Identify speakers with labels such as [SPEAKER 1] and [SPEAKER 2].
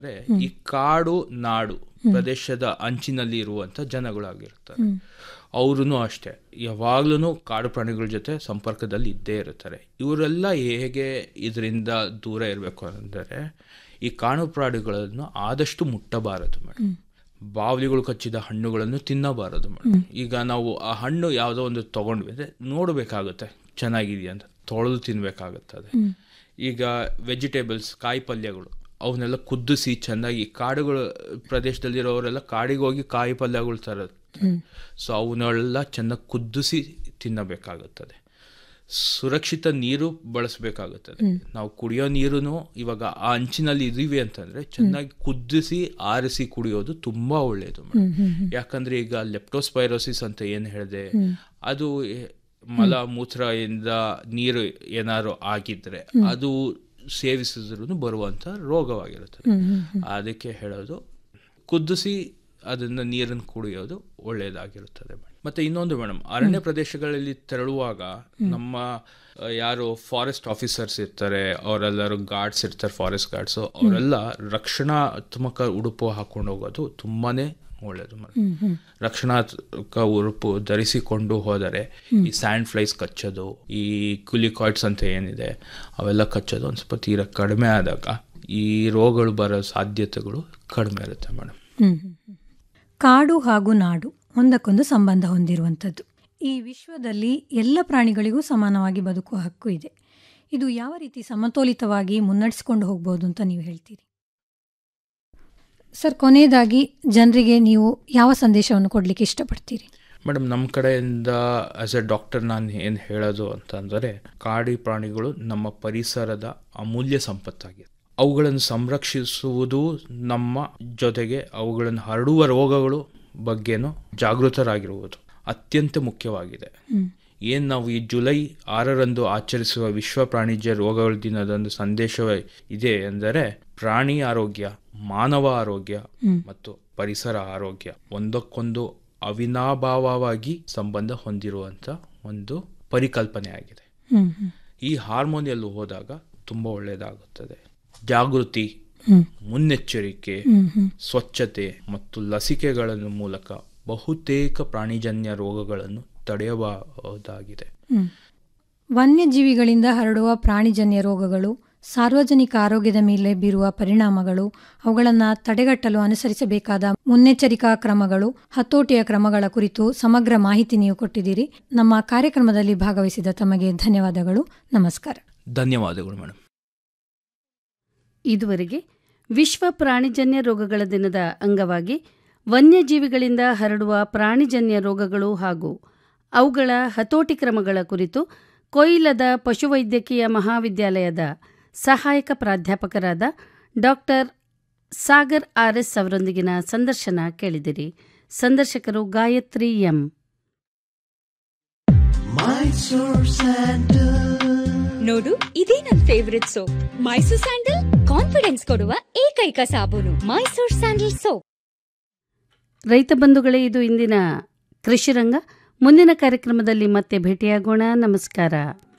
[SPEAKER 1] ಅಂದ್ರೆ ಈ ಕಾಡು ನಾಡು ಪ್ರದೇಶದ ಅಂಚಿನಲ್ಲಿ ಇರುವಂತ ಜನಗಳಾಗಿರ್ತಾರೆ ಅವ್ರೂ ಅಷ್ಟೇ ಯಾವಾಗ್ಲೂ ಕಾಡು ಪ್ರಾಣಿಗಳ ಜೊತೆ ಸಂಪರ್ಕದಲ್ಲಿ ಇದ್ದೇ ಇರ್ತಾರೆ ಇವರೆಲ್ಲ ಹೇಗೆ ಇದರಿಂದ ದೂರ ಇರಬೇಕು ಅಂದರೆ ಈ ಕಾಡು ಪ್ರಾಣಿಗಳನ್ನು ಆದಷ್ಟು ಮುಟ್ಟಬಾರದು ಮೇಡಮ್ ಬಾವಲಿಗಳು ಕಚ್ಚಿದ ಹಣ್ಣುಗಳನ್ನು ತಿನ್ನಬಾರದು ಮೇಡಮ್ ಈಗ ನಾವು ಆ ಹಣ್ಣು ಯಾವುದೋ ಒಂದು ತಗೊಂಡ್ವಿ ಅಂದ್ರೆ ನೋಡಬೇಕಾಗುತ್ತೆ ಚೆನ್ನಾಗಿದೆಯಾ ಅಂತ ತೊಳೆದು ತಿನ್ಬೇಕಾಗುತ್ತದೆ ಈಗ ವೆಜಿಟೇಬಲ್ಸ್ ಕಾಯಿ ಪಲ್ಯಗಳು ಅವನ್ನೆಲ್ಲ ಕುದಿಸಿ ಚೆನ್ನಾಗಿ ಕಾಡುಗಳ ಪ್ರದೇಶದಲ್ಲಿರೋರೆಲ್ಲ ಕಾಡಿಗೆ ಹೋಗಿ ಕಾಯಿ ಪಲ್ಯಗಳು ತರುತ್ತೆ ಸೊ ಅವನ್ನೆಲ್ಲ ಚೆನ್ನಾಗಿ ಕುದಿಸಿ ತಿನ್ನಬೇಕಾಗುತ್ತದೆ ಸುರಕ್ಷಿತ ನೀರು ಬಳಸಬೇಕಾಗುತ್ತದೆ ನಾವು ಕುಡಿಯೋ ನೀರು ಇವಾಗ ಆ ಅಂಚಿನಲ್ಲಿ ಇದೀವಿ ಅಂತಂದ್ರೆ ಚೆನ್ನಾಗಿ ಕುದಿಸಿ ಆರಿಸಿ ಕುಡಿಯೋದು ತುಂಬಾ ಒಳ್ಳೆಯದು ಯಾಕಂದ್ರೆ ಈಗ ಲೆಪ್ಟೋಸ್ಪೈರೋಸಿಸ್ ಅಂತ ಏನ್ ಹೇಳಿದೆ ಅದು ಮಲ ಮೂತ್ರ ಇಂದ ನೀರು ಏನಾದ್ರು ಆಗಿದ್ರೆ ಅದು ಸೇವಿಸಿದ್ರು ಬರುವಂತ ರೋಗವಾಗಿರುತ್ತದೆ ಅದಕ್ಕೆ ಹೇಳೋದು ಕುದಿಸಿ ಅದನ್ನ ನೀರನ್ನು ಕುಡಿಯೋದು ಒಳ್ಳೆಯದಾಗಿರುತ್ತದೆ ಮತ್ತೆ ಇನ್ನೊಂದು ಮೇಡಮ್ ಅರಣ್ಯ ಪ್ರದೇಶಗಳಲ್ಲಿ ತೆರಳುವಾಗ ನಮ್ಮ ಆ, ಯಾರು ಫಾರೆಸ್ಟ್ ಆಫೀಸರ್ಸ್ ಇರ್ತಾರೆ ಅವರೆಲ್ಲರೂ ಗಾರ್ಡ್ಸ್ ಇರ್ತಾರೆ ಫಾರೆಸ್ಟ್ ಗಾರ್ಡ್ಸ್ ಅವರೆಲ್ಲ ರಕ್ಷಣಾತ್ಮಕ ಉಡುಪು ಹಾಕೊಂಡು ಹೋಗೋದು ತುಂಬಾನೇ ಒಳ್ಳೆಯದು ಮೇಡಮ್ ರಕ್ಷಣಾತ್ಮಕ ಉಡುಪು ಧರಿಸಿಕೊಂಡು ಹೋದರೆ ಈ ಸ್ಯಾಂಡ್ ಫ್ಲೈಸ್ ಕಚ್ಚೋದು ಈ ಕುಲಿಕಾಯ್ಡ್ಸ್ ಅಂತ ಏನಿದೆ ಅವೆಲ್ಲ ಕಚ್ಚೋದು ಒಂದು ಸ್ವಲ್ಪ ತೀರಾ ಕಡಿಮೆ ಆದಾಗ ಈ ರೋಗಗಳು ಬರೋ ಸಾಧ್ಯತೆಗಳು ಕಡಿಮೆ ಇರುತ್ತೆ ಮೇಡಮ್
[SPEAKER 2] ಹ್ಮ್, ಹ್ಮ್, ಹ್ಮ್. ಕಾಡು ಹಾಗೂ ನಾಡು ಒಂದಕ್ಕೊಂದು ಸಂಬಂಧ ಹೊಂದಿರುವಂಥದ್ದು ಈ ವಿಶ್ವದಲ್ಲಿ ಎಲ್ಲ ಪ್ರಾಣಿಗಳಿಗೂ ಸಮಾನವಾಗಿ ಬದುಕುವ ಹಕ್ಕು ಇದೆ ಇದು ಯಾವ ರೀತಿ ಸಮತೋಲಿತವಾಗಿ ಮುನ್ನಡೆಸ್ಕೊಂಡು ಹೋಗ್ಬೋದು ಅಂತ ನೀವು ಹೇಳ್ತೀರಿ ಸರ್ ಕೊನೆಯದಾಗಿ ಜನರಿಗೆ ನೀವು ಯಾವ ಸಂದೇಶವನ್ನು ಕೊಡಲಿಕ್ಕೆ ಇಷ್ಟಪಡ್ತೀರಿ
[SPEAKER 1] ಮೇಡಮ್ ನಮ್ಮ ಕಡೆಯಿಂದ ಆಸ್ ಎ ಡಾಕ್ಟರ್ ನಾನು ಏನು ಹೇಳೋದು ಅಂತಂದರೆ ಕಾಡಿ ಪ್ರಾಣಿಗಳು ನಮ್ಮ ಪರಿಸರದ ಅಮೂಲ್ಯ ಸಂಪತ್ತಾಗಿದೆ ಅವುಗಳನ್ನು ಸಂರಕ್ಷಿಸುವುದು ನಮ್ಮ ಜೊತೆಗೆ ಅವುಗಳನ್ನು ಹರಡುವ ರೋಗಗಳು ಬಗ್ಗೆನೂ ಜಾಗೃತರಾಗಿರುವುದು ಅತ್ಯಂತ ಮುಖ್ಯವಾಗಿದೆ ಏನು ನಾವು ಈ ಜುಲೈ ಆರರಂದು ಆಚರಿಸುವ ವಿಶ್ವ ಪ್ರಾಣಿಜ್ಯ ರೋಗಗಳ ದಿನದಂದು ಸಂದೇಶ ಇದೆ ಎಂದರೆ ಪ್ರಾಣಿ ಆರೋಗ್ಯ ಮಾನವ ಆರೋಗ್ಯ ಮತ್ತು ಪರಿಸರ ಆರೋಗ್ಯ ಒಂದಕ್ಕೊಂದು ಅವಿನಾಭಾವವಾಗಿ ಸಂಬಂಧ ಹೊಂದಿರುವಂತ ಒಂದು ಪರಿಕಲ್ಪನೆ ಆಗಿದೆ
[SPEAKER 2] ಹ್ಮ್ ಹ್ಮ್
[SPEAKER 1] ಈ ಹಾರ್ಮೋನಿಯಲ್ಲಿ ಹೋದಾಗ ತುಂಬಾ ಒಳ್ಳೆಯದಾಗುತ್ತದೆ ಜಾಗೃತಿ
[SPEAKER 2] ಹ್ಮ್
[SPEAKER 1] ಮುನ್ನೆಚ್ಚರಿಕೆ
[SPEAKER 2] ಹ್ಮ್ ಹ್ಮ್
[SPEAKER 1] ಸ್ವಚ್ಛತೆ ಮತ್ತು ಲಸಿಕೆಗಳ ಮೂಲಕ ಬಹುತೇಕ ಪ್ರಾಣಿಜನ್ಯ ರೋಗಗಳನ್ನು ತಡೆಯಬಹುದಾಗಿದೆ
[SPEAKER 2] ಹ್ಮ್. ವನ್ಯಜೀವಿಗಳಿಂದ ಹರಡುವ ಪ್ರಾಣಿಜನ್ಯ ರೋಗಗಳು ಸಾರ್ವಜನಿಕ ಆರೋಗ್ಯದ ಮೇಲೆ ಬೀರುವ ಪರಿಣಾಮಗಳು ಅವುಗಳನ್ನು ತಡೆಗಟ್ಟಲು ಅನುಸರಿಸಬೇಕಾದ ಮುನ್ನೆಚ್ಚರಿಕಾ ಕ್ರಮಗಳು ಹತೋಟಿಯ ಕ್ರಮಗಳ ಕುರಿತು ಸಮಗ್ರ ಮಾಹಿತಿ ನೀವು ಕೊಟ್ಟಿದ್ದೀರಿ ನಮ್ಮ ಕಾರ್ಯಕ್ರಮದಲ್ಲಿ ಭಾಗವಹಿಸಿದ ತಮಗೆ ಧನ್ಯವಾದಗಳು ನಮಸ್ಕಾರ
[SPEAKER 1] ಧನ್ಯವಾದಗಳು ಮೇಡಮ್
[SPEAKER 3] ಇದುವರೆಗೆ ವಿಶ್ವ ಪ್ರಾಣಿಜನ್ಯ ರೋಗಗಳ ದಿನದ ಅಂಗವಾಗಿ ವನ್ಯಜೀವಿಗಳಿಂದ ಹರಡುವ ಪ್ರಾಣಿಜನ್ಯ ರೋಗಗಳು ಹಾಗೂ ಅವುಗಳ ಹತೋಟಿ ಕ್ರಮಗಳ ಕುರಿತು ಕೊಯ್ಲದ ಪಶುವೈದ್ಯಕೀಯ ಮಹಾವಿದ್ಯಾಲಯದ ಸಹಾಯಕ ಪ್ರಾಧ್ಯಾಪಕರಾದ ಡಾಕ್ಟರ್ ಸಾಗರ್ ಆರ್ಎಸ್ ಅವರೊಂದಿಗಿನ ಸಂದರ್ಶನ ಕೇಳಿದಿರಿ ಸಂದರ್ಶಕರು ಗಾಯತ್ರಿ ಎಂ
[SPEAKER 4] ನೋಡು ಇದೇ ನನ್ favourite soap Mysore sandal confidence ಕೊಡುವ ಏಕೈಕ ಸಾಬೂನು ಮೈಸೂರ್ ಸ್ಯಾಂಡಲ್ ಸೋಪ್
[SPEAKER 3] ರೈತ ಬಂಧುಗಳೇ ಇದು ಇಂದಿನ ಕೃಷಿರಂಗ ಮುಂದಿನ ಕಾರ್ಯಕ್ರಮದಲ್ಲಿ ಮತ್ತೆ ಭೇಟಿಯಾಗೋಣ ನಮಸ್ಕಾರ